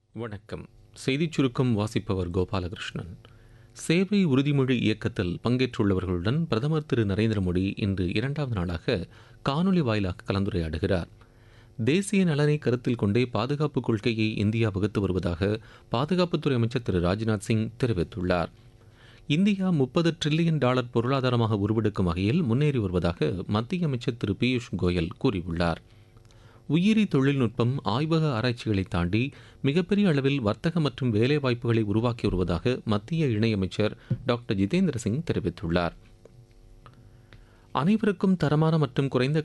வணக்கம் செய்திச் சுருக்கம் வாசிப்பவர் கோபாலகிருஷ்ணன் சேவை உறுதிமொழி இயக்கத்தில் பங்கேற்றுள்ளவர்களுடன் பிரதமர் திரு நரேந்திர மோடி இன்று இரண்டாவது நாளாக காணொலி வாயிலாக கலந்துரையாடுகிறார் தேசிய நலனை கருத்தில் கொண்டே பாதுகாப்பு கொள்கையை இந்தியா வகுத்து வருவதாக பாதுகாப்புத்துறை அமைச்சர் திரு ராஜ்நாத் சிங் தெரிவித்துள்ளார் இந்தியா முப்பது டிரில்லியன் டாலர் பொருளாதாரமாக உருவெடுக்கும் வகையில் முன்னேறி வருவதாக மத்திய அமைச்சர் திரு பியூஷ் கோயல் கூறியுள்ளார் உயிரி தொழில்நுட்பம் ஆய்வக ஆராய்ச்சிகளை தாண்டி மிகப்பெரிய அளவில் வர்த்தக மற்றும் வேலைவாய்ப்புகளை உருவாக்கி வருவதாக மத்திய இணையமைச்சர் டாக்டர் ஜிதேந்திர சிங் தெரிவித்துள்ளார் அனைவருக்கும் தரமான மற்றும் குறைந்த